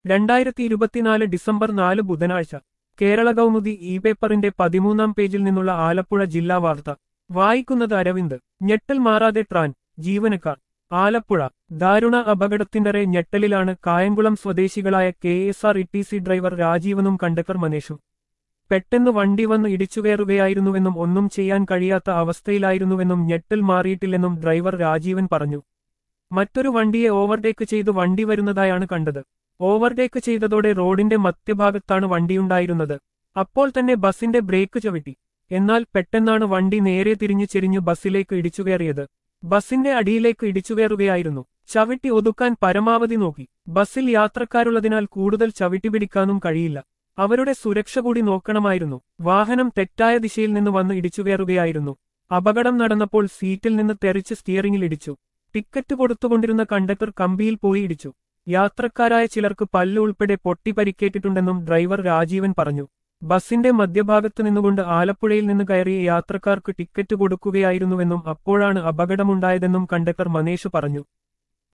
രണ്ടായിരത്തി ഇരുപത്തിനാല് ഡിസംബർ നാല് ബുധനാഴ്ച കേരള കൗമുദി ഇ പേപ്പറിന്റെ പതിമൂന്നാം പേജിൽ നിന്നുള്ള ആലപ്പുഴ ജില്ലാ വാർത്ത വായിക്കുന്നത് അരവിന്ദ് ഞെട്ടൽ മാറാതെ ട്രാൻ ജീവനക്കാർ ആലപ്പുഴ ദാരുണ അപകടത്തിൻ്റെ ഞെട്ടലിലാണ് കായംകുളം സ്വദേശികളായ K S R E T C driver രാജീവനും കണ്ടക്ടർ മനേഷും പെട്ടെന്ന് വണ്ടി വന്ന് ഇടിച്ചുകയറുകയായിരുന്നുവെന്നും ഒന്നും ചെയ്യാൻ കഴിയാത്ത അവസ്ഥയിലായിരുന്നുവെന്നും ഞെട്ടൽ മാറിയിട്ടില്ലെന്നും ഡ്രൈവർ രാജീവൻ പറഞ്ഞു മറ്റൊരു വണ്ടിയെ ഓവർടേക്ക് ചെയ്ത് വണ്ടി വരുന്നതായാണ് കണ്ടത് ഓവർടേക്ക് ചെയ്തതോടെ റോഡിന്റെ മധ്യഭാഗത്താണ് വണ്ടിയുണ്ടായിരുന്നത് അപ്പോൾ തന്നെ ബസിന്റെ ബ്രേക്ക് ചവിട്ടി എന്നാൽ പെട്ടെന്നാണ് വണ്ടി നേരെ തിരിഞ്ഞു ചെരിഞ്ഞു ബസ്സിലേക്ക് ഇടിച്ചുകയറിയത് ബസിന്റെ അടിയിലേക്ക് ഇടിച്ചുകയറുകയായിരുന്നു ചവിട്ടി ഒതുക്കാൻ പരമാവധി നോക്കി ബസ്സിൽ യാത്രക്കാരുള്ളതിനാൽ കൂടുതൽ ചവിട്ടി പിടിക്കാനും കഴിയില്ല അവരുടെ സുരക്ഷ കൂടി നോക്കണമായിരുന്നു വാഹനം തെറ്റായ ദിശയിൽ നിന്ന് വന്ന് ഇടിച്ചുകയറുകയായിരുന്നു അപകടം നടന്നപ്പോൾ സീറ്റിൽ നിന്ന് തെറിച്ച് സ്റ്റിയറിംഗിൽ ഇടിച്ചു ടിക്കറ്റ് കൊടുത്തുകൊണ്ടിരുന്ന കണ്ടക്ടർ കമ്പിയിൽ പോയി ഇടിച്ചു യാത്രക്കാരായ ചിലർക്ക് പല്ല് ഉൾപ്പെടെ പൊട്ടി പരിക്കേറ്റിട്ടുണ്ടെന്നും ഡ്രൈവർ രാജീവൻ പറഞ്ഞു ബസിന്റെ മധ്യഭാഗത്ത് നിന്നുകൊണ്ട് ആലപ്പുഴയിൽ നിന്ന് കയറിയ യാത്രക്കാർക്ക് ടിക്കറ്റ് കൊടുക്കുകയായിരുന്നുവെന്നും അപ്പോഴാണ് അപകടമുണ്ടായതെന്നും കണ്ടക്ടർ മനേഷ് പറഞ്ഞു